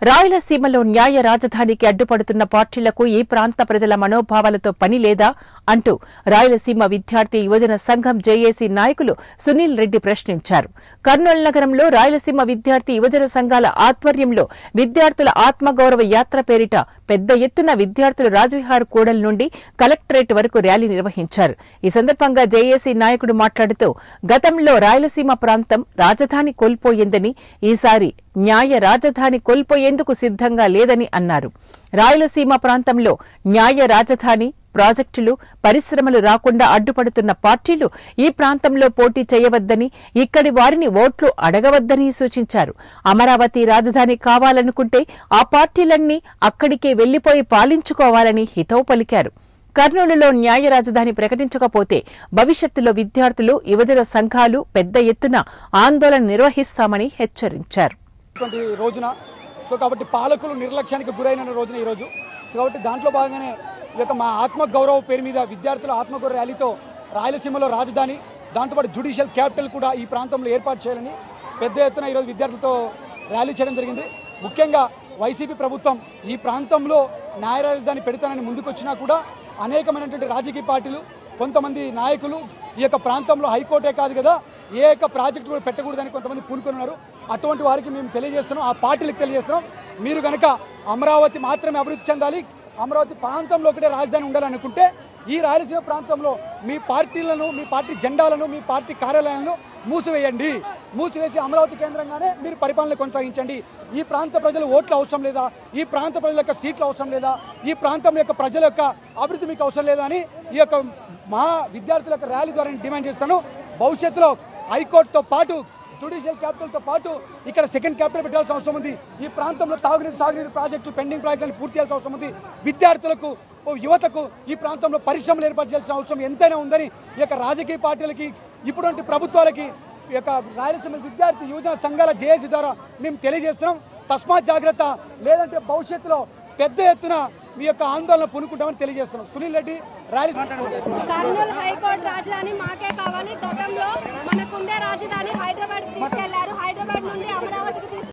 రాయలసీమలో న్యాయ రాజధానికి అడ్డుపడుతున్న పార్టీలకు ఈ ప్రాంత ప్రజల మనోభావాలతో పని లేదా అంటూ రాయలసీమ విద్యార్థి యువజన సంఘం జేఏసీ నాయకులు సునీల్ రెడ్డి ప్రశ్నించారు కర్నూలు నగరంలో రాయలసీమ విద్యార్థి యువజన సంఘాల ఆధ్వర్యంలో విద్యార్థుల ఆత్మగౌరవ యాత్ర పేరిట పెద్ద ఎత్తున విద్యార్థులు రాజవిహార్ కూడలి నుండి కలెక్టరేట్ వరకు ర్యాలీ నిర్వహించారు ఈ సందర్భంగా జేఏసీ నాయకుడు మాట్లాడుతూ గతంలో రాయలసీమ ప్రాంతం రాజధాని కోల్పోయిందని ఈసారి న్యాయ రాజధాని కోల్పోయేందుకు సిద్ధంగా లేదని అన్నారు రాయలసీమ ప్రాంతంలో న్యాయ రాజధాని ప్రాజెక్టులు పరిశ్రమలు రాకుండా అడ్డుపడుతున్న పార్టీలు ఈ ప్రాంతంలో పోటీ చేయవద్దని ఇక్కడి వారిని ఓట్లు అడగవద్దని సూచించారు అమరావతి రాజధాని కావాలనుకుంటే ఆ పార్టీలన్నీ అక్కడికే వెళ్లిపోయి పాలించుకోవాలని హితవు పలికారు కర్నూలులో న్యాయ రాజధాని ప్రకటించకపోతే భవిష్యత్తులో విద్యార్థులు యువజన సంఘాలు పెద్ద ఎత్తున ఆందోళన నిర్వహిస్తామని హెచ్చరించారు ఇటువంటి రోజున సో కాబట్టి పాలకులు నిర్లక్ష్యానికి గురైన రోజున ఈరోజు సో కాబట్టి దాంట్లో భాగంగానే ఈ యొక్క మా ఆత్మగౌరవ పేరు మీద విద్యార్థుల ఆత్మగౌరవ ర్యాలీతో రాయలసీమలో రాజధాని దాంతోపాటు జ్యుడిషియల్ క్యాపిటల్ కూడా ఈ ప్రాంతంలో ఏర్పాటు చేయాలని పెద్ద ఎత్తున ఈరోజు విద్యార్థులతో ర్యాలీ చేయడం జరిగింది ముఖ్యంగా వైసీపీ ప్రభుత్వం ఈ ప్రాంతంలో న్యాయ రాజధాని పెడతానని ముందుకొచ్చినా కూడా అనేకమైనటువంటి రాజకీయ పార్టీలు కొంతమంది నాయకులు ఈ యొక్క ప్రాంతంలో హైకోర్టే కాదు కదా ఏ యొక్క ప్రాజెక్టు కూడా పెట్టకూడదని కొంతమంది పూనుకొని ఉన్నారు అటువంటి వారికి మేము తెలియజేస్తున్నాం ఆ పార్టీలకు తెలియజేస్తున్నాం మీరు కనుక అమరావతి మాత్రమే అభివృద్ధి చెందాలి అమరావతి ప్రాంతంలో ఒకటే రాజధాని ఉండాలనుకుంటే ఈ రాయలసీమ ప్రాంతంలో మీ పార్టీలను మీ పార్టీ జెండాలను మీ పార్టీ కార్యాలయాలను మూసివేయండి మూసివేసి అమరావతి కేంద్రంగానే మీరు పరిపాలన కొనసాగించండి ఈ ప్రాంత ప్రజలు ఓట్లు అవసరం లేదా ఈ ప్రాంత ప్రజల యొక్క సీట్లు అవసరం లేదా ఈ ప్రాంతం యొక్క ప్రజల యొక్క అభివృద్ధి మీకు అవసరం లేదా అని ఈ యొక్క మా విద్యార్థుల యొక్క ర్యాలీ ద్వారా నేను డిమాండ్ చేస్తాను భవిష్యత్తులో హైకోర్టుతో పాటు జ్యుడిషియల్ క్యాపిటల్తో పాటు ఇక్కడ సెకండ్ క్యాపిటల్ పెట్టాల్సిన అవసరం ఉంది ఈ ప్రాంతంలో తాగునీరు సాగునీరు ప్రాజెక్టులు పెండింగ్ ప్రాజెక్టులను పూర్తి చేయాల్సిన అవసరం ఉంది విద్యార్థులకు ఓ యువతకు ఈ ప్రాంతంలో పరిశ్రమలు ఏర్పాటు చేయాల్సిన అవసరం ఎంతైనా ఉందని ఈ యొక్క రాజకీయ పార్టీలకి ఇప్పుడంటి ప్రభుత్వాలకి ఈ యొక్క రాయలసీమ విద్యార్థి యువజన సంఘాల జేఏసీ ద్వారా మేము తెలియజేస్తున్నాం తస్మాత్ జాగ్రత్త లేదంటే భవిష్యత్తులో పెద్ద ఎత్తున మీ యొక్క ఆందోళన పూనుకుంటామని తెలియజేస్తున్నాం సునీల్ రెడ్డి రాయలసీమ కర్నూలు హైకోర్టు రాజధాని మాకే కావాలి గతంలో మనకుండే రాజధాని హైదరాబాద్ తీసుకెళ్లారు హైదరాబాద్ నుండి అమరావతికి తీసుకు